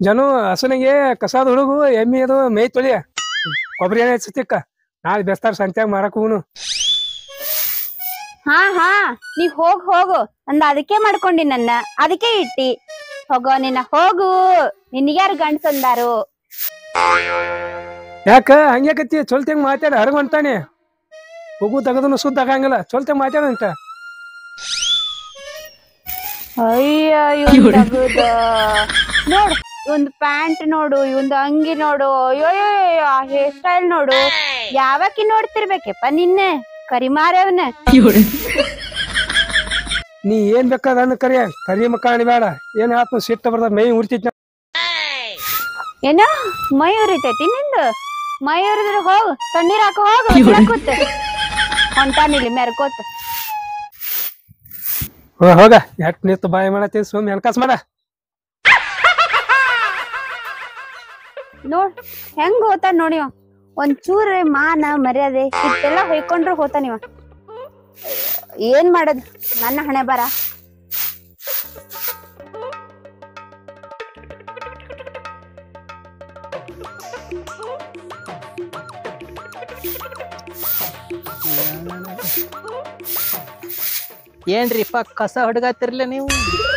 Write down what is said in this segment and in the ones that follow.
ಜನ ಹಸುನಿಗೆ ಕಸಾದ ಹುಡುಗು ಎಮ್ಮಿ ಅದು ಮೈ ತೊಳಿಯ ಕೊಬ್ಬರಿ ಎಣ್ಣೆ ಹಚ್ಚತಿಕ್ಕ ನಾಳೆ ಬೆಸ್ತಾರ ಸಂತ್ಯಾಗ ಮಾರಕ್ ಹೋಗುನು ಹಾ ಹಾ ನೀ ಹೋಗ್ ಹೋಗು ಅಂದ ಅದಕ್ಕೆ ಮಾಡ್ಕೊಂಡಿ ನನ್ನ ಅದಕ್ಕೆ ಇಟ್ಟಿ ಹೋಗೋ ನಿನ್ನ ಹೋಗು ನಿನ್ಗ್ಯಾರು ಗಂಡ್ಸಂದಾರು ಯಾಕ ಹಂಗ್ಯಾಕತ್ತಿ ಚೊಲ್ತಂಗ್ ಮಾತಾಡ ಹರಗ ಹೊಂಟಾನೆ ಹೋಗು ತೆಗದನು ಸುದ್ದ ಆಗಂಗಿಲ್ಲ ಚೊಲ್ತಂಗ್ ಮಾತಾಡಂತ ಅಯ್ಯ ಇವ್ನ್ ತಗದ ನೋಡು ಇವಂದ್ ಪ್ಯಾಂಟ್ ನೋಡು ಇವಂದ್ ಅಂಗಿ ನೋಡು ಅಯ್ಯೋ ಆ ಹೇರ್ ಸ್ಟೈಲ್ ನೋಡು ಯಾವಾಕಿ ನೋಡ್ತಿರ್ಬೇಕಪ್ಪ ನಿನ್ನೆ ಕರಿಮಾರವ್ನ ನೀ ಏನ್ ಬೇಕಾದ ಅನ್ನ ಕರಿಯ ಕರಿ ಮಕ್ಕಳಣಿ ಬೇಡ ಏನ್ ಆತ್ಮ ಸಿಟ್ಟ ಬರ್ದ ಮೈ ಉರ್ತಿತ್ ಏನ ಮೈ ಉರಿತೈತಿ ನಿಂದು ಮೈ ಉರಿದ್ರೆ ಹೋಗು ತಣ್ಣೀರ್ ಹಾಕ ಹೋಗು ಕೂತ ಹೊಂಟಾನಿಲ್ಲಿ ಮೆರ್ಕೋತ ಹೋಗ ಎಟ್ ನಿಂತು ಬಾಯಿ ಮಾಡತ್ತಿ ಸುಮ್ ಎನ್ಕಾಸ್ ಮಾಡ ನೋಡ್ ಹೆಂಗ್ ಹೋತಾನ ನೋಡಿ ಇವ. ಒಂದ್ ಚೂರ್ ಮಾನ ಮರ್ಯಾದೆ ಇಷ್ಟೆಲ್ಲ ಹೊಯ್ಕೊಂಡ್ರು ಹೋತಾನ ಇವ ಏನ್ ಮಾಡದ್ ನನ್ನ ಹಣೆ ಬರ ಏನ್ರಿಪ್ಪ ಕಸ ಹೊಡ್ಗಾತಿರ್ಲ ನೀವು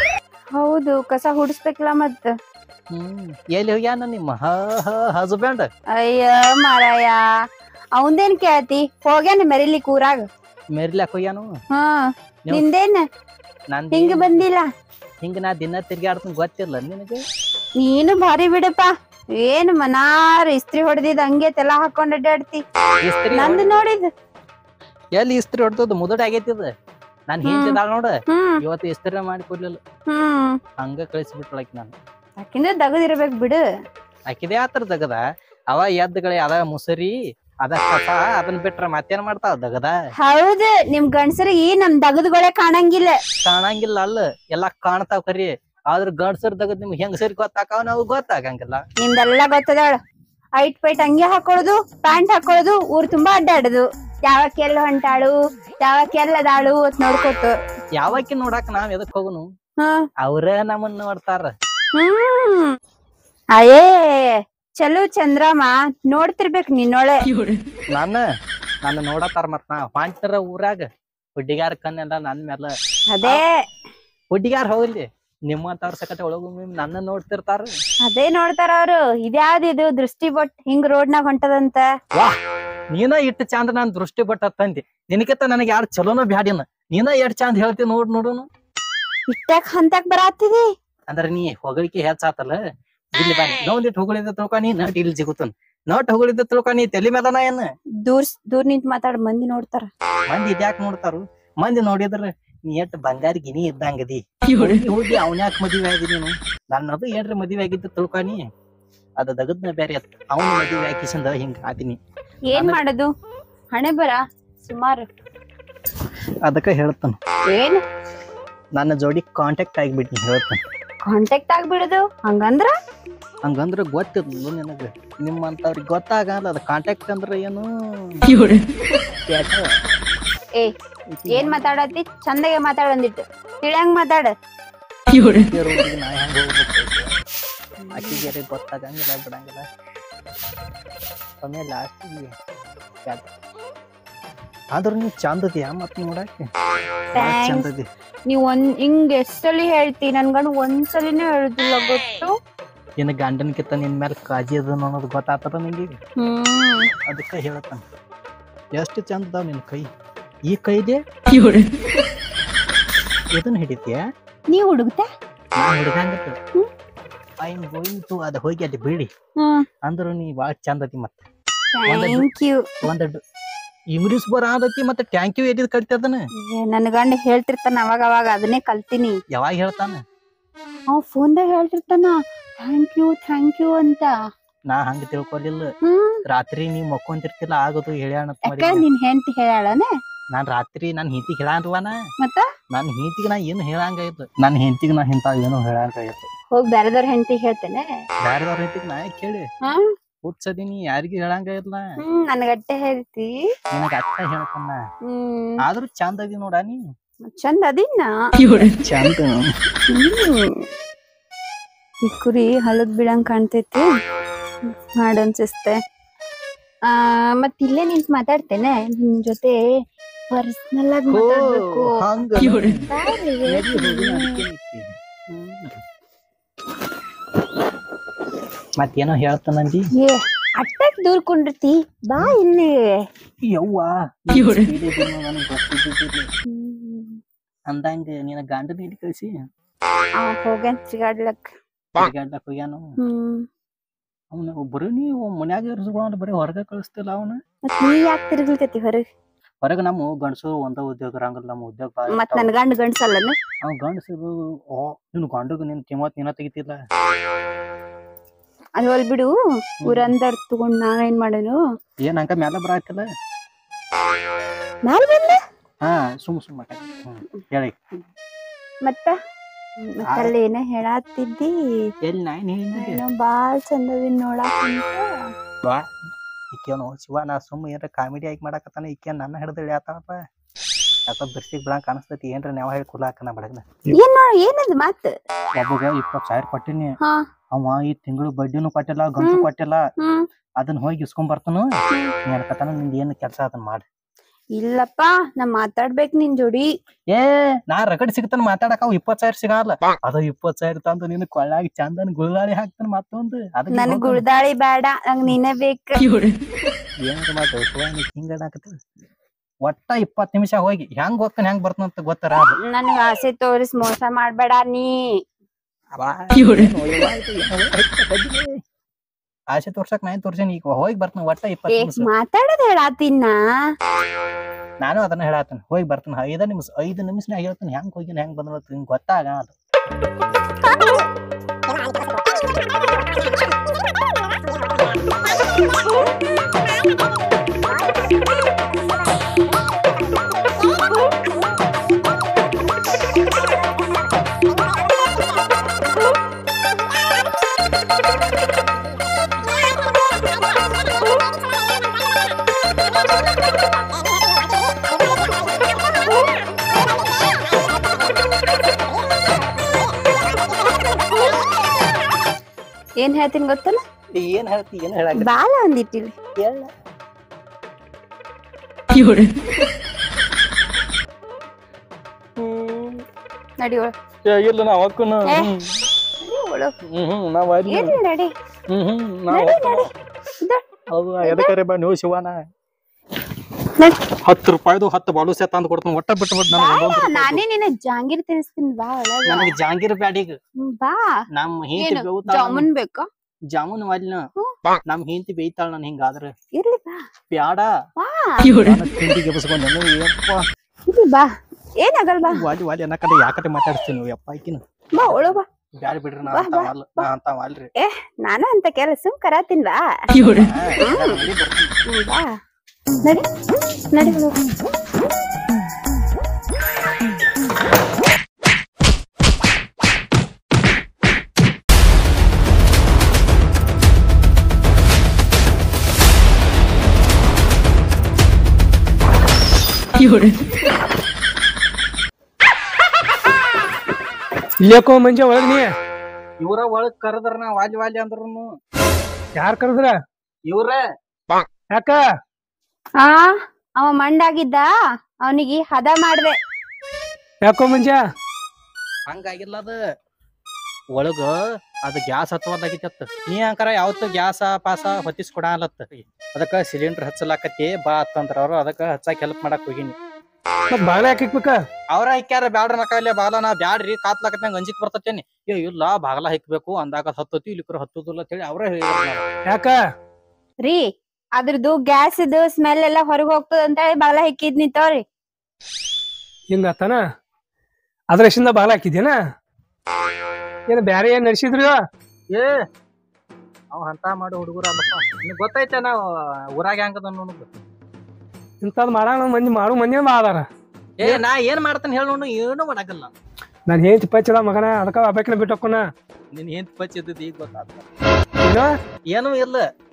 ಹೌದು ಕಸ ಹುಡಿಸ್ಬೇಕಲ್ಲ ಮತ್ ಹ್ಮ್ ಎಲ್ಲಿ ಹೋಗ್ಯಾನ ನಿಮ್ಮ ಹಸ್ಬೆಂಡ್ ಅಯ್ಯ ಮಾರಾಯ ಅವಂದೇನ್ ಕೇಳ್ತಿ ಹೋಗ್ಯಾನ ಮೆರಿಲಿ ಕೂರಾಗ ಮೆರ್ಲಾಕ್ ಹೋಗ್ಯಾನು ಹಾ ನೀವು- ನಿಂದೇನ್ ನಂದ್ ಹಿಂಗ ಏನ್- ಬಂದಿಲ್ಲ ಹಿಂಗ ನಾ ದಿನ ತಿರ್ಗಾಡ್ತೀನಿ ಗೊತ್ತಿಲ್ಲ ನಿನಗೆ ನೀನು ಭಾರಿ ಬಿಡಪ್ಪ ಏನ್ ಮನಾರ್ ಇಸ್ತ್ರಿ ಹೊಡೆದಿದ್ ಹಂಗೆ ತೆಲ ಹಾಕೊಂಡ್ ಅಡ್ಡಾಡ್ತಿ ಇಸ್ತ್ರಿ ನಂದು ನೋಡಿದ್ ಎಲ್ಲಿ ಇಸ್ತ್ರಿ ಹೊಡ್ತದ ಮುದಡ್ ಆಗೈತಿ ಇದು ನಾನ್ ಹ್ಮ್. ಹಿಂತಿದಾಳ ನೋಡ ಹ್ಮ್ ಇವತ್ತು ಇಸ್ತ್ರಿ ಮಾಡಿ ಕೊಡ್ಲಿಲ್ಲ ಹ್ಮ್ ಹಂಗ ಕಳಿಸ್ಬಿಟ್ಳಾಕಿ ನಾನು ಯಾಕಿಂದ್ರ ದಗದಿರ್ಬೇಕ್ ಬಿಡು ಆಕಿದೆ ಆತರ ದಗದ ಅವ ಎದ್ದುಗಳೇ ಅದ ಮುಸರಿ ಅದ ಕಸ ಅದನ್ನ ಬಿಟ್ರ ಮತ್ತೇನ್ ಮಾಡ್ತಾವ ದಗದ ಹೌದು ನಿಮ್ ಗಂಡಸರಿಗೆ ನಮ್ ದಗದ್ಗಳೇ ಕಾಣಂಗಿಲ್ಲ ಕಾಣಂಗಿಲ್ಲ ಅಲ್ಲ ಎಲ್ಲಾ ಕಾಣ್ತಾವ್ ಕರಿ ಆದ್ರ ಗಂಡ್ಸರ್ ದಗದ್ ನಿಮ್ಗೆ ಹೆಂಗಸರಿ ಗೊತ್ತಾಕಾವ ನಾವು ಗೊತ್ತಾಗಂಗಿಲ್ಲ ನಿಮ್ದೆಲ್ಲ ಗೊತ್ತದಾಳ ಐಟ್ ಪೈಟ್ ಅಂಗಿ ಹಾಕೊಳ್ಳೋದು ಪ್ಯಾಂಟ್ ಹಾಕೊಳ್ಳೋದು ಊರ್ ತುಂಬಾ ಅಡ್ಡಾಡುದು ಯಾವಕ್ಕೆಲ್ಲ ಹೊಂಟಾಳು ಯಾವಕ್ಕೆಲ್ಲ ಅದಾಳು ಅಂತ ನೋಡ್ಕೊತು ಯಾವಕ್ಕಿ ನೋಡಾಕ ನಾವ್ ಎದಕ್ ಹೋಗುನು ಹ್ಮ್ ಅವ್ರ ನಮ್ಮನ್ನ ನೋಡ್ತಾರ ಹ್ಮ್ ಅಯ್ಯೇ ಚಲೋ ಚಂದ್ರಮ್ಮ ನೋಡ್ತಿರ್ಬೇಕ್ ನಿನ್ನೊಳೆ ನಾನ ನನ್ನ ನೋಡತಾರ ಮತ್ ನಾ ಹೊಂಟರ ಊರಾಗ ಹುಡ್ಡಿಗಾರ ಕಣ್ಣೆಲ್ಲ ನನ್ ಮ್ಯಾಲ ಅದೇ ಹುಡ್ಡಿಗಾರ ಹೋಗ್ಲಿ ನಿಮ್ಮಂತವ್ರ ಸಕಟ ಒಳಗೊಮ್ಮೆ ನನ್ನ ನೋಡ್ತಿರ್ತಾರ ಅದೇ ನೋಡ್ತಾರ ಅವ್ರು ಇದ್ಯಾವ್ದು ಇದು ದೃಷ್ಟಿ ಬಟ್ ಹಿಂಗ್ ರೋಡ್ನಾಗ ಹೊಂಟದಂತ ನೀನ ಇಟ್ಟು ಚಂದ ನಾನ್ ದೃಷ್ಟಿ ಬಟ್ಟ ತಂದಿ ನಿನಕಿತ್ತ ನನಗೆ ಯಾರು ಚಲೋನ ಬ್ಯಾಡಿನ ನೀನ ಎಷ್ಟ್ ಚಂದ ಹೇಳ್ತಿ ನೋಡ್ ನೋಡುನು ಇಟ್ಟಾಕ್ ಹಂತಕ್ ಬರಾತಿದಿ ಅಂದ್ರ ನೀ ಹೊಗಳಿಕೆ ಹೆಚ್ಚಾತಲ್ಲ ಇಲ್ಲಿ ಬಾ ನೊಂದಿಟ್ಟು ಹೊಗಳಿದ್ದ ತಿಳ್ಕೊ ನೀ ನಟ್ ಇಲ್ಲಿ ಜಿಗುತ್ತನ್ ನಟ್ ಹೊಗಳಿದ್ದ ತಿಳ್ಕೊ ನೀ ತಲಿ ಮೇಲನ ಏನ್ ದೂರ್ ದೂರ್ ನಿಂತ್ ಮಾತಾಡ್ ಮಂದಿ ನೋಡ್ತಾರ ಮಂದಿ ಇದ್ಯಾಕ್ ನೋಡ್ತಾರು ಮಂದಿ ನೋಡಿದ್ರ ನೀ ಎಷ್ಟ್ ಬಂಗಾರ ಗಿನಿ ಇದ್ದಂಗದಿ ಹೋಗಿ ಹೋಗಿ ಅವನ್ಯಾಕ ಮದುವೆ ಆಗಿ ನೀನು ನನ್ನದು ಏನ್ರ ಮದುವೆ ಆಗಿದ್ದ ತಿಳ್ಕೊ ನೀ ಅದ ದಗದ್ನ ಬ್ಯಾರೆ ಅತ್ ಅವನ ಮದುವೆ ಹಾಕಿಸಿಂದ ಹಿಂಗ ಆದಿನಿ ಏನ್ ಆಮೇಲ್- ಮಾಡೋದು ಹಣೆ ಬರ ಸುಮಾರು ಅದಕ್ಕ ಹೇಳ್ತಾನ ಏನ್ ನನ್ನ ಜೋಡಿ ಕಾಂಟ್ಯಾಕ್ಟ್ ಆಗಿಬಿಟ್ನಿ ಹೇಳ್ತಾನ ಕಾಂಟ್ಯಾಕ್ಟ್ ಆಗ್ಬಿಡುದು ಹಂಗಂದ್ರ ಹಂಗಂದ್ರ ಗೊತ್ತಿರ್ಲಿಲ್ಲ ನಿನಗ ನಿಮ್ಮಂತವ್ರಿಗೆ ಗೊತ್ತಾಗಲ್ಲ ಅದ ಕಾಂಟ್ಯಾಕ್ಟ್ ಅಂದ್ರ ಏನು ಯಾಕ? ಏ ಏನ್ ಮಾತಾಡತಿ ಚಂದಗೆ ಮಾತಾಡಂದಿಟ್ಟು ತಿಳಿಯಂಗ್ ಮಾತಾಡ ಬೇರೆ ಊರಿಗೆ ನಾ ಹೆಂಗ್ ಹೋಗ್ಬೇಕು ಆಕಿಗೆ ಗೊತ್ತಾಗಂಗಿಲ್ಲ ಬಿಡಂಗಿಲ್ಲ ಆಮೇಲೆ ಲಾಸ್ಟಿಗೆ ಆದ್ರ ನೀ ಚಂದದಿಯ ಮತ್ ನೋಡಕ್ಕೆ ಬಾಳ್ Thanks. ಚಂದದಿ ನೀವ್ ಒಂದ್ ಹಿಂಗ್ ಎಷ್ಟ್ ಸಲಿ ಹೇಳ್ತಿ ನನ್ ಗಂಡ ಒಂದ್ಸಲಿನೇ ಹೇಳುದಿಲ್ಲ ಗೊತ್ತು ನಿನ್ನ ಗಂಡನ್ಕಿಂತ ನಿನ್ ಮೇಲೆ ಕಾಜಿ ಅದ ಅನ್ನೋದು ಗೊತ್ತಾತದ ನಿಂಗೆ ಹ್ಮ್ ಅದಕ್ಕೆ ಹೇಳ್ತಾನ ಎಷ್ಟು ಚಂದ ಅದಾವ ನಿನ್ ಕೈ ಈ ಕೈದೆ ಇದನ್ನ ಹಿಡಿತೀಯ ನೀವ್ ಹುಡುಗ್ತ ನಾ ಹಿಡ್ದಂಗ ಐ ಆಮ್ ಗೋಯಿಂಗ್ ಟು ಅದ ಹೋಗಿ ಅಲ್ಲಿ ಬಿಡಿ ಹ್ಮ್ ಅಂದ್ರ ನೀ ಬಾಳ ಚಂದ ಅದಿ ಮತ್ತ ಥ್ಯಾಂಕ್ ಯು ಒಂದ್ ಇಂಗ್ಲಿಷ್ ಬರ ಆದತಿ ಮತ್ತೆ ಟ್ಯಾಂಕ್ ಯು ಎದಿದ್ ಕಟ್ತದನ ನನ್ ಗಂಡ ಹೇಳ್ತಿರ್ತಾನ ಅವಾಗ ಅವಾಗ ಅದನ್ನೇ ಕಲ್ತೀನಿ ಯಾವಾಗ ಹೇಳ್ತಾನ ಅವ್ ಫೋನ್ದಾಗ ಹೇಳ್ತಿರ್ತಾನ ಥ್ಯಾಂಕ್ ಯು ಥ್ಯಾಂಕ್ ಯು ಅಂತ ನಾ ಹಂಗ ತಿಳ್ಕೊಲಿಲ್ಲ ಹ್ಮ್ ರಾತ್ರಿ ನೀವ್ ಮಕ್ಕೊಂತಿರ್ತಿಲ್ಲ ಆಗೋದು ಹೇಳ್ಯಾಣ ಯಾಕ ನಿನ್ ಹೆಂಡತಿ ಹೇಳಾಳನ ನಾನ್ ರಾತ್ರಿ ನನ್ ಹೆಂಡತಿಗೆ ಹೇಳಾನ್ರವನ ಮತ್ತ ನನ್ ಹೆಂಡತಿಗೆ ನಾ ಏನು ಹೇಳಂಗ ಇತ್ತು ನನ್ ಹೆಂಡತಿಗೆ ನಾ ಇಂತ ಏನು ಹೇಳಂಗ ಇತ್ತು ಹೋಗ್ ಬ್ಯಾರೆದವ್ರ ಹೆಂಡತಿ ಹೇಳ್ತೇನೆ ಬ್ಯಾರೆದವ್ರ ಹೆಂಡತಿಗೆ ನಾ ಯಾಕ್ ಕೇಳಿ ಹಾ ಹುಚ್ಚದೀನಿ ಯಾರಿಗೂ ಹೇಳಂಗ ಇಲ್ಲ ಹ್ಮ್ ನನ್ಗಟ್ಟೆ ಹೇಳ್ತಿ ನಿನಗ ಅತ್ತ ಹೇಳ್ತಾನ ಹ್ಮ್ ಆದ್ರೂ ಚಂದ ಅದಿ ನೋಡ ನೀ ಚಂದ ಅದಿನ್ನ ಚಂದ ಹ್ಮ್ ಈ ಕುರಿ ಹಳದ್ ಬಿಡಂಗ್ ಕಾಣ್ತೈತಿ ಮಾಡು ಅನ್ಸಿಸ್ತೆ ಆ ಮತ್ ಇಲ್ಲೇ ನಿಂತ್ ಮಾತಾಡ್ತೇನೆ ನಿನ್ ಜೊತೆ ಪರ್ಸನಲ್ ಆಗಿ ಮಾತಾಡ್ಬೇಕು ಹಂಗ ಬಾರ್ರಿ. ನಡಿ ಹೋಗುಣ, ಅದಕ್ಕೇನ್ ಐತಿ? ಹ್ಮ್. ಮತ್ತೇನೋ ಹೇಳ್ತಾನಂದಿ ಏ ಅಟ್ಟಕ್ ದೂರ್ ಕುಂಡಿರ್ತಿ ಬಾ ಇಲ್ಲಿ ಯವ್ವ ನನಗೆ ಗೊತ್ತಿದ್ದಿದ್ದಿಲ್ಲ ಹ್ಮ್. ಅಂದಂಗ ನಿನ್ನ ಗಂಡನ ಇಲ್ಲಿ ಕಳಿಸಿ ಆ ಹೋಗ್ಯಾನ್ ತಿರ್ಗಾಡ್ಲಕ್ ತಿರ್ಗಾಡ್ಲಕ್ ಹೋಗ್ಯಾನು ಹ್ಮ್ ಅವನ ಒಬ್ಬರು ನೀವು ಮನ್ಯಾಗ ಇರಿಸ್ಕೊಂಡು ಬರೀ ಹೊರಗೆ ಕಳಿಸ್ತಿಲ್ಲ ಅವನ ಮತ್ ನೀ ಯಾಕೆ ತಿರ್ಗಿಲ್ತೈತಿ ಹೊರಗ್ ಹೊರಗೆ ನಮ್ಮ ಗಂಡಸರು ಒಂದ ಉದ್ಯೋಗ ಇರಂಗಿಲ್ಲ ನಮ್ಮ ಉದ್ಯೋಗ ಭಾಳ ಮತ್ ನನ್ ಗಂಡ ಗಂಡ್ಸಲ್ಲನ ಅವ್ ಗಂಡಸರು ಓ ನಿನ್ ಗಂಡಗ ನಿನ್ ಕಿಮ್ಮತ್ ನೀನ ತೆಗಿತಿಲ್ಲ ಅದ್ ಹೋಲ್ ಬಿಡು ಊರಂದರ್ ತಗೊಂಡ್ ನಾವೇನ್ ಮಾಡೋನು ಏನ್ ಹಂಗ ಮ್ಯಾಲ ಬರಾತಿಲ್ಲ ಮ್ಯಾಲ್ ಬಂದ ಹಾ ಸುಮ್ ಸುಮ್ ಮಾತಾಡಿ ಹ್ಮ್ ಹೇಳಿ ಮತ್ತ ಮತ್ತಲ್ಲಿ ಏನ ಹೇಳಾತಿದ್ದಿ ಎಲ್ಲಿ ನಾಯಿನ್ ಹೇಳಿದ್ದೆ ಏನೋ ಬಾಳ್ ಚಂದವಿನ್ ನೋಡಾಕ ಬಾ ಈಕೇನು ಶಿವ ನಾ ಸುಮ್ಮ ಏನ್ರ ಕಾಮಿಡಿ ಆಗಿ ಮಾಡಾಕತ್ತಾನ ಈಕೇನ್ ನನ್ನ ಹಿಡಿದು ಇಳಿಯಾತಾನಪ್ಪ ಯಾಕ ಬಿರ್ಸಿಗ್ ಬಿಳಂಗ್ ಕಾಣಿಸ್ತೈತಿ ಏನ್ರ ನಾವ ಹೇಳಿ ಕುಲಾಕನ ಬಡಗ್ನ ಏನ್ ನೋಡ ಏನದ್ ಮತ್ ಒಬ್ಬಗ ಇಪ್ಪತ್ ಸಾವಿರ ಕೊಟ್ಟಿನಿ ಹಾ ಅವ ಈ ತಿಂಗಳು ಬಡ್ಡಿನೂ ಕೊಟ್ಟಿಲ್ಲ ಗಂಟು ಹ್ಮ್. ಕೊಟ್ಟಿಲ್ಲ ಹ್ಮ್ ಅದನ್ನ ಹೋಗಿ ಇಸ್ಕೊಂಡ್ ಬರ್ತಾನು ನೀ ಅನ್ಕತಾನ ನಿಂದ ಏನ್ ಕೆಲ್ಸ ಅದನ್ನ ಮಾಡ್ ಇಲ್ಲಪ್ಪ ನಾ ಮಾತಾಡ್ಬೇಕ್ ನಿನ್ ಜೋಡಿ ಏ ನಾ ರಗಡ್ ಸಿಗ್ತಾನ ಮಾತಾಡಕ ಅವ್ ಇಪ್ಪತ್ ಸಾವಿರ ಸಿಗಲ್ಲ ಅದ ಇಪ್ಪತ್ ಸಾವಿರ ತಂದು ನಿನ್ ಕೊಳ್ಳಾಗಿ ಚಂದನ್ ಗುಳದಾಳಿ ಹಾಕ್ತಾನ ಮತ್ತೊಂದು ಅದಕ್ಕೆ ನನ್ ಹೋಗ್ತಾನ. ಗುಳ್ದಾಳಿ ಬೇಡ ನಂಗ್ ನೀನೇ ಬೇಕ ಏನ್ರ ಮಾತು ಹಿಂಗ ಅಡಾಕತ್ತ ಒಟ್ಟ ಇಪ್ಪತ್ ನಿಮಿಷ ಹೋಗಿ ಹೆಂಗ್ ಹೋಗ್ತಾನ ಹೆಂಗ್ ಬರ್ತಾನಂತ ಗೊತ್ತಾರ ನನ್ಗ ಆಸೆ ತೋರಿಸ್ ಮೋಸ ಮಾಡ್ಬೇಡ ನೀ ಆಸೆ ತೋರ್ಸಕ್ ನಾ ತೋರ್ಸೇನಿ ಈಗ ಹೋಗಿ ಬರ್ತಾನ ಒಟ್ಟ ಇಪ್ಪತ್ ಏ ನಿಮಿಷ ಮಾತಾಡೋದ್ ಹೇಳಾತಿನ್ನ ನಾನು ಅದನ್ನ ಹೇಳಾತನ ಹೋಗಿ ಬರ್ತಾನ ಐದ ನಿಮಿಷ ಐದು ನಿಮಿಷ ಹೇಳ್ತಾನ ಹೆಂಗ್ ಹೋಗಿನ ಹೆಂಗ್ ಬಂದ್ರ ಹಿಂಗ್ ಗೊತ್ತಾಗಲ್ಲ ಏನ್ ಹೇಳ್ತೀನಿ ಗೊತ್ತಲ್ಲ ಏನ್ ಹೇಳ್ತಿ ಏನ್ ಹೇಳಾಕ ಬಾಳ ಒಂದಿಟ್ಟಿಲ್ಲಿ ಹೇಳ ನಡಿ ಒಳಗ್. ಇಲ್ಲ ನಾ ಹೊಕ್ಕನ ಏ. ನಡಿ ಒಳಗ್. ಹ್ಮ್ ಹ್ಮ್ ನಾವ್ ಅಲ್ಲಿ ಇರ್ಲಿ ನಡಿ ಹ್ಮ್ ಹ್ಮ್ ನಾವ್ ನಡಿ ನಡಿ ಇದ. ಹೌದು ಎದಕ್ಕರೆ ಬಾ ನೀವು ಶಿವನ ನಡಿ. ಹತ್ತು ರೂಪಾಯ್ದು ಹತ್ತು ಬಾಲುಸೆ ತಂದು ಕೊಡ್ತಾನ ಒಟ್ಟ ಬಿಟ್ಟು ಬಿಟ್ಟು ಬಾ, ನನಗೆ ನಾನೇ ನಿನ್ನ ಜಾಂಗೀರ್ ತಿನ್ನಿಸ್ತೀನಿ ಬಾ ಒಳಗ ನನಗೆ ಜಾಂಗೀರ್ ಬ್ಯಾಡಿಗ್ ಹ್ಮ್, ಬಾ ನಮ್ ಏನು ಹಿಂತಿ ಬೇವುತಾಳ ಜಾಮೂನ್ ಬೇಕಾ ಜಾಮೂನ್ ವಾಲಿನ ಹ್ಮ್. ನಮ್ ಹಿಂತಿ ಬೇಯ್ತಾಳ ನನ್ ಹಿಂಗಾದ್ರ ಇರ್ಲಿ ಬಾ ಬ್ಯಾಡ ಬಾ ನಾನು ತಿಂಡಿಗೆ ಎಬ್ಸ್ಕೊಂಡೆ ಯಪ್ಪ ಇರ್ಲಿ ಬಾ ಏನಾಗಲ್ ಬಾ ವಾಲಿ ವಾಲಿ ಅನ್ನಕಡೆ ಯಾಕಡೆ ಮಾತಾಡ್ತೀನಿ ಯಪ್ಪ ಆಕಿನ ಬಾ ಒಳಗ್ ಬಾ ಬ್ಯಾಡ ಬಿಡ್ರಿ ನಾ ಬಾ, ಅಂತ ಬಾ, ವಾಲ್ ನಾ ಅಂತ ವಾಲ್ರಿ ನಾನು ಅಂತ ಕೆಲಸ ಕರಾತೀನಿ ಬಾ ಹಾ, ನಾನ್ ಮನೆಗ್ ಬರ್ತೀನಿ. ಹ್ಮ್, ಬಾ ನಡಿ ನಡಿ ಒಳಗ್. ಇಲ್ಲೇಕೋ ಮಂಜೆ ಒಳಗ್ ನೀ ಇವ್ರ ಒಳಗ್ ಕರೆದ್ರ ನಾ ವಾಲಿ ವಾಲಿ ಅಂದ್ರುನು ಯಾರ್ ಕರೆದ್ರ ಇವ್ರ ಯಾಕ ಆ ಅವ ಮಂಡಾಗಿದ್ದ ಅವನಿಗೆ ಹದ ಮಾಡ್ದೆ ಯಾಕೋ ಮಂಜ ಹಂಗಾಗಿಲ್ಲ ಅದ ಒಳಗ ಅದ ಗ್ಯಾಸ್ ಹತ್ತವಲ್ಲಾಗಿತ್ತ ನೀ ಅಂಕರ ಯಾವತ್ತು ಗ್ಯಾಸ ಪಾಸ ಹೊತ್ತಿಸ್ ಕೊಡಲತ್ತ ಅದಕ್ಕ ಸಿಲಿಂಡರ್ ಹಚ್ಚಲಾಕತಿ ಬಾ ಅಂತಂದ್ರ ಅವ್ರು ಅದಕ್ಕ ಹಚ್ಚಾಕ ಹೆಲ್ಪ್ ಮಾಡಕ್ ಹೋಗಿನಿ ಮತ್ ಬಾಳ ಯಾಕೆ ಇಕ್ಬೇಕ ಅವ್ರ ಹಿಕ್ಕ್ಯಾರ ಬ್ಯಾಡ್ರ ನಕಾಲೆ ಬಾಲ ನಾ ಬ್ಯಾಡ್ರಿ ಕಾತ್ಲಾಕತ್ನಂಗ ಅಂಜಿಕ್ ಬರ್ತತೇನಿ ಏ ಇಲ್ಲ ಬಾಗಲ ಹಿಕ್ಬೇಕು ಅಂದಾಗ ಹತ್ತತಿ ಇಲ್ಲಿಕ್ರ ಹತ್ತುದಿಲ್ಲ ಅಂತೇಳಿ ಅವ್ರ ಹೇಳಿದ್ರು ಯಾಕ ರೀ ಅದ್ರದ್ದು ಗ್ಯಾಸ್ ಇದು ಸ್ಮೆಲ್ ಎಲ್ಲ ಹೊರಗ್ ಹೋಗ್ತದ ಅಂತ ಹೇಳಿ ಬಾಗ್ಲ ಹಿಕ್ಕಿದ್ ನಿಂತವ್ರಿ ಹಿಂಗತ್ತನ ಅದ್ರಶಿಂದ ಬಾಳ ಹಾಕಿದ್ಯನ ಏನ್ ಬ್ಯಾರೆ ಏನ್ ನಡ್ಸಿದ್ರು ಏ ಅವ್ ಅಂತ ಮಾಡೋ ಹುಡುಗರ ಅಲ್ಲಪ್ಪ ನಿನಗ್ ಗೊತ್ತೈತೆ ನಾವು ಊರಾಗ ಹೆಂಗದ ಅನ್ನೋದು ಇಂಥದ್ ಮಾಡೋಣ ಮಂದಿ ಮಾಡು ಮಂದಿ ಅದಾರ ಏ ನಾ ಏನ್ ಮಾಡ್ತಾನೆ ಹೇಳ ನೋಡು ಏನು ಮಾಡಕಲ್ಲ ನಾನ್ ಹೇಳ್ತಿ ಪಚ್ಚದ ಮಗನ ಅದಕ್ಕ ಅಬೇಕನ ಬಿಟ್ಟು ಹೋಕೋಣ ನಿನ್ ಏನ್ ಪಚ್ ಇದ್ದದ್ ಈಗ ಗೊತ್ತಾತ ಏನೋ ಏನೂ ಇಲ್ಲ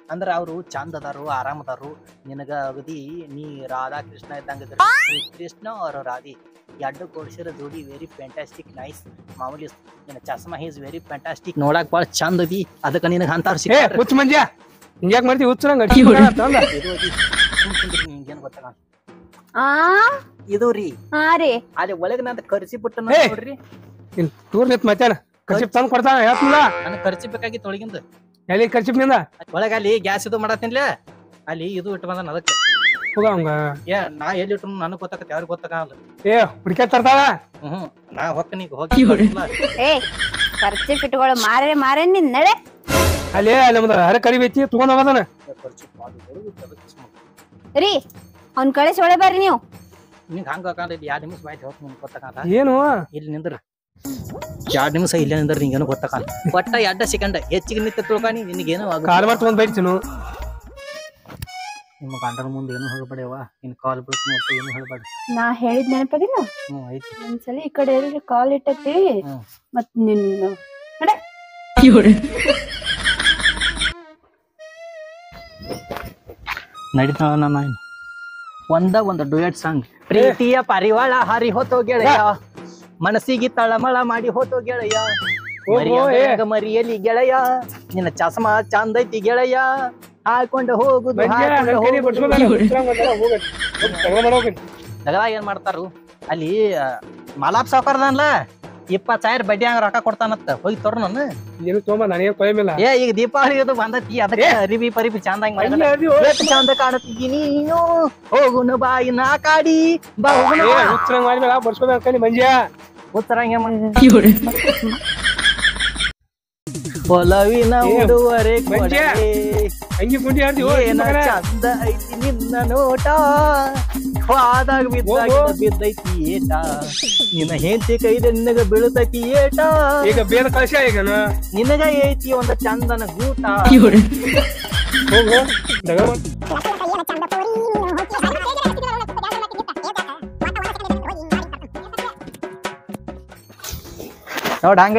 ಅಂದ್ರ ಅವ್ರು ಚಂದ ಅದಾರು ಆರಾಮ್ ಅದಾರು ನಿನಗ ಅಗದಿ ನೀ ರಾಧಾ ಕೃಷ್ಣ ಇದ್ದಂಗ ಕೃಷ್ಣ ಅವ್ರ ರಾಧಿ ಎರಡು ಕೋಡ್ಸಿರ ಜೋಡಿ ವೆರಿ ಫ್ಯಾಂಟಾಸ್ಟಿಕ್ ನೈಸ್ ಮಾಮೂಲಿ ನಿನ್ನ ಚಸ್ಮಾ ಈಸ್ ವೆರಿ ಫ್ಯಾಂಟಾಸ್ಟಿಕ್ ನೋಡಕ್ ಬಾಳ ಚಂದ ಅದಿ ಅದಕ್ಕ ನಿನಗ ಅಂತಾರ ಏ ಸಿಕ್ಕಾರ ಹುಚ್ಚ ಮಂಜ ಹಿಂಗ್ಯಾಕ್ ಮಾಡ್ತಿ ಹುಚ್ಚರಂಗ ತಂದ ಇದು ಅದಿ ಸುಮ್ ಕುಂದ್ರಿ ನಿಂಗೇನ್ ಗೊತ್ತಾಗ ಆ ಇದು ರೀ ಹಾ ರೀ ಅಲ್ಲಿ ಒಳಗ ನಂತ ಕರ್ಸಿ ಬಿಟ್ಟ ಏ! ನೋಡ್ರಿ ಟೂರ್ ನಿಂತ ಮತ್ತಾನ ಕರ್ಚಿಪ್ ತಂದ್ ಕೊಡ್ತಾನ ಹೇಳ್ತಿಲ್ಲ ನನಗ್ ಕರ್ಸಿ ಬೇಕಾಗಿತ್ತು ಒಳಗಿಂದ ಎಲ್ಲಿ ಕರ್ಚಿಪ್ ನಿಂದ ಒಳಗ ಅಲ್ಲಿ ಗ್ಯಾಸ್ ಇದು ಮಾಡತ್ತಿನ್ಲ ಅಲ್ಲಿ ಇದು ಇಟ್ಟು ಬಂದ ಅದಕ್ಕೆ ಹೋಗ ಅವಂಗ ಏ ನಾ ಎಲ್ಲಿ ಇಟ್ಟು ನನಗ್ ಗೊತ್ತಾಗತ್ತೆ ಯಾರಿಗ್ ಗೊತ್ತಾಗಲ್ಲ ಏ ಹುಡ್ಕ್ಯಾತ್ ತರ್ತಾಳ ಹ್ಮ್ ನಾ ಹೊಕ್ಕನಿ ಹೋಗಿ ಏ ಖರ್ಚು ಇಟ್ಕೊಳ್ಳೋ ಮಾರೇ ಮಾರೇ ನಿನ್ ನಡೆ ಅಲ್ಲಿ ನಮ್ದು ಹರ ಕರಿ ಬೈತಿ ತಗೊಂಡ್ ಹೋಗೋದನ ರೀ ಅವ್ನ್ ಕಳಿಸಿ ಒಳೆ ಬರ್ರಿ ನೀವು ನಿಂಗ್ ಹಂಗ ಹಾಕಲ್ಲ ಇಲ್ಲಿ ಎರಡ್ ನಿಮಿಷ ಬಾಯ್ತು ಹೋಗಿ ನಿಮ್ಗೆ ಗೊತ್ತಾಗಲ್ಲ ಏನು ಇಲ್ಲಿ ನಿಂದ್ರ ಎರಡ್ ನಿಮಿಷ ಇಲ್ಲೇ ನಿಂದ್ರ ನಿಂಗೇನು ಗೊತ್ತಾಗಲ್ಲ ಒಟ್ಟ ಎರಡ ಸೆಕೆಂಡ್ ಹೆಚ್ಚಿಗೆ ನಿಂತ ತಿಳ್ಕೊನಿ ನಿನಗೇನು ಕಾಲ್ ಮಾಡಿ ತಗೊಂಡ್ ಬೈತಿನು ನಿಮ್ಮ ಗಂಡನ ಮುಂದೆ ಏನು ಹೇಳ್ಬೇಡವ ನಿನ್ ಕಾಲ್ ಬಿಡ್ತು ಒಟ್ಟು ಏನು ಹೇಳ್ಬೇಡ ನಾ ಹೇಳಿದ್ ನೆನಪದಿಲ್ಲ ಹ್ಮ್ ಐತಿ ಒಂದ್ಸಲಿ ಈ ಕಡೆ ಎಲ್ರಿ ಕಾಲ್ ಇಟ್ಟತಿ ಹ್ಮ್. ಮತ್ ನಿನ್ನ ನಡೀತಾವ ನಾನು ಒಂದ ಒಂದು ಡುಯೆಟ್ ಸಾಂಗ್ ಪ್ರೀತಿಯ ಪರಿವಾಳ ಹಾರಿ ಹೋತೋ ಗೆಳೆಯ ಮನಸ್ಸಿಗೆ ತಳಮಳ ಮಾಡಿ ಹೋತೋ ಗೆಳೆಯ ಓ, ಓ, ಏ. ಮರಿಯಂಗ ಮರಿಯಲಿ ಗೆಳೆಯ ನಿನ್ನ ಚಸ್ಮಾ ಚಂದೈತಿ ಗೆಳೆಯ ಹಾಕೊಂಡು ಹೋಗುದು ಮಂಜ ಹಾಕೊಂಡು ನನ್ ಕೈಲಿ ಹೋಗುದು. ಬಡ್ಸ್ಕೊಂಡ್ ಹುಚ್ಚರಂಗ್ ಬಂದಾರ, ಹೋಗು. ಹೋಗ್ ತಗೊಂಡ್ ಬಾ ಹೋಗು. ಜಗಳ ಏನ್ ಮಾಡ್ತಾರು ಅಲ್ಲಿ ಮಲಾಪ್ ಸಾವ್ಕಾರದಲ್ಲ ಇಪ್ಪತ್ ಸಾವಿರ ಬಡ್ಡಿ ಹಂಗ ರೊಕ್ಕ ಕೊಡ್ತಾನತ್ತ ಹೋಗಿ ತೋರ್ ನಾನು ಏನು ತೊಗೊಂಬ ನನಗೆ ಕೊಯ್ಮಿಲ್ಲ ಏ ಈಗ ದೀಪಾವಳಿ ಅದು ಬಂದತಿ ಅದಕ್ಕೆ ಅರಿವಿ ಪರಿಬಿ ಚಂದಂಗ್ ಮಾಡಿದ ಎಷ್ಟು ಚಂದ ಕಾಣುತ್ತೀಗಿ ನೀನು ಹೋಗುನು ಬಾಯಿನ ಕಾಡಿ ಬಾ ಹೋಗುನು ಬಾ. ಹುಚ್ಚರಂಗ್ ಮಾಡ್ಬೇಡ ಬಡ್ಸ್ಕೊಬೇಕ ಕಲಿ ಮಂಜ ಉತ್ತರಂಗೆ ಒಲವಿನ ಏ, ಉಡುವರೆ ಮಂಜ. ಕೊಡಲೆ. ಹಂಗಿ ಗುಂಡಿ ಆಡ್ತಿ ಏನ ಚಂದ ಐತಿ ನಿನ್ನ ನೋಟ ಹೋದಾಗ ಬಿದ್ದಾಗ ಹೋಗು. ಬಿದ್ದೈತಿ ಏಟ ನಿನ್ನ ಹೆಂಡತಿ ಕೈದ ನಿನಗ ಬೀಳುತ್ತೈತಿ ಏಟ ಈಗ ಬೇರೆ ಕಳ್ಸ ಈಗ ನಾ. ನಿನಗ ಐತಿ ಒಂದ ಚಂದನ ಗೂಟ ಹೋಗು ದಗ ಮಾಡ್- ನೋಡ ಹಂಗ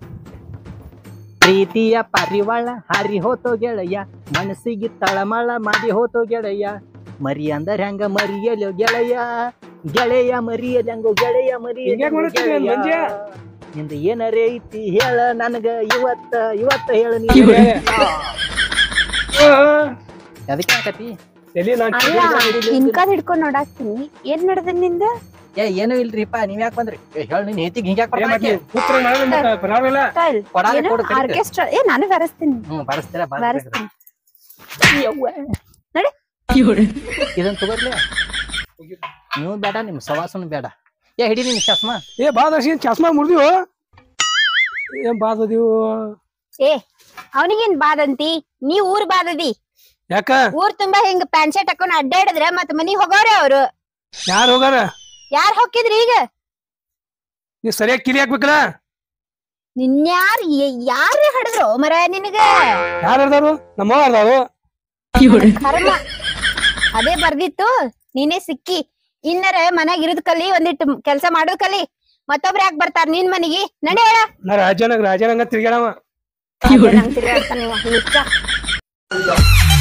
ಪ್ರೀತಿಯ ಪರಿವಾಳ ಹಾರಿ ಹೋತೋ ಗೆಳೆಯ ಮನಸ್ಸಿಗೆ ತಳಮಳ ಮಾಡಿ ಹೋತೋ ಗೆಳೆಯ ಮರಿ ಅಂದರ ಹೆಂಗ ಮರಿಯಲು ಗೆಳೆಯ ಗೆಳೆಯ ಮರಿಯಲ್ ಹೆಂಗೋ ಗೆಳೆಯ ಹಿಂಗ್ಯಾಕ್ ಮಾಡ್ತೀರಿ ಮರಿಯಲ್ ಮಂಜ? ನಿಂದ ಏನರೇ ಐತಿ ಹೇಳ ನನಗ ಇವತ್ತ ಇವತ್ತ ಹೇಳ ನೀ ಇವ್ರೇ. ಆ, ಅದಕ್ಕೆ ಆಕತಿ ಎಲ್ಲಿ ನಾನ್ ಅಲ್ಲ ಹಿಂಕಾದ್ ಹಿಡ್ಕೊಂಡ್ ನೋಡಾಕ್ತೀನಿ ಏನ್ ನಡ್ದ ನಿಂದ ಏ ಏನು ಇಲ್ರಿಪ್ಪ ನೀವ್ ಯಾಕೆ ಬಂದ್ರಿ ಹೇಳ ನಿನ್ ಹೆತಿಗೆ ಹಿಂಗ್ಯಾಕ್ ಏ ಮತ್ತೆ ಬರ್ತಾಕೆ ಹುಚ್ಚರಂಗ್ ಮಾಡಿದ್ರೆ ಮತ್ತೆ ಬರಾವಲ್ಲ. ಸ್ಟೈಲ್ ಕೊಡಾಲೆ ಏನು ಕೊಡು ಕಡಿಕೆ. ಆರ್ಕೆಸ್ಟ್ರಾ ಏ ನಾನು ಬರಸ್ತೀನಿ ಹ್ಮ್ ಬರಸ್ತೀರ ಬರಸ್ತೀನಿ ಇದನ್ ತಗೋರ್ಲಿ ನೀವು ಬೇಡ ನಿಮ್ ಸವಾಸನು ಬೇಡ ಏ ಹಿಡಿ ನಿಮ್ ಚಸ್ಮಾ ಏ ಬಾ ದರ್ಶನ್ ಚಸ್ಮಾ ಮುರಿದಿವು ಏನ್ ಬಾದದಿವು ಏ ಅವನಿಗೇನ್ ಬಾದಂತಿ ನೀ ಊರ್ ಬಾದದಿ ಯಾಕ ಊರ್ ತುಂಬಾ ಹಿಂಗ್ ಪ್ಯಾಂಟ್ ಶರ್ಟ್ ಹಾಕೊಂಡ್ ಅಡ್ಡಾಡಿದ್ರ ಮತ್ ಮನಿಗ್ ಹೋಗೋರೆ ಅವ್ರು ಯಾರು ಹೋಗಾರ ಯಾರ್ ಹೋಗಿದ್ರಿ ಈಗ ನೀ ಸರಿಯಾಗಿ ಕಿಲಿ ಹಾಕ್ಬೇಕಲ್ಲ ನಿನ್ಯಾರ್ ಯಾರ ಹಡದ್ರು ಮರ ನಿನಗ ಯಾರು ಅರ್ದಾರು ನಮ್ಮ ಅರ್ದಾರು ಕರ್ಮ ಅದೇ ಬರ್ದಿತ್ತು ನೀನೇ ಸಿಕ್ಕಿ ಇನ್ನರ ಮನ್ಯಾಗ ಇರುದ್ ಕಲಿ ಒಂದಿಟ್ಟು ಕೆಲ್ಸ ಮಾಡೋದ್ ಕಲಿ ಮತ್ತೊಬ್ರ ಯಾಕೆ ಬರ್ತಾರ ನಿನ್ ಮನಿಗೆ ನಡಿ ಹೇಳ ನಾ ರಾಜನಗ ರಾಜನಂಗ ತಿರ್ಗ್ಯಾಡವ ನಂಗ್ ತಿರ್ಗಾಡ್ತಾನ ಇವ, ಹುಚ್ಚ.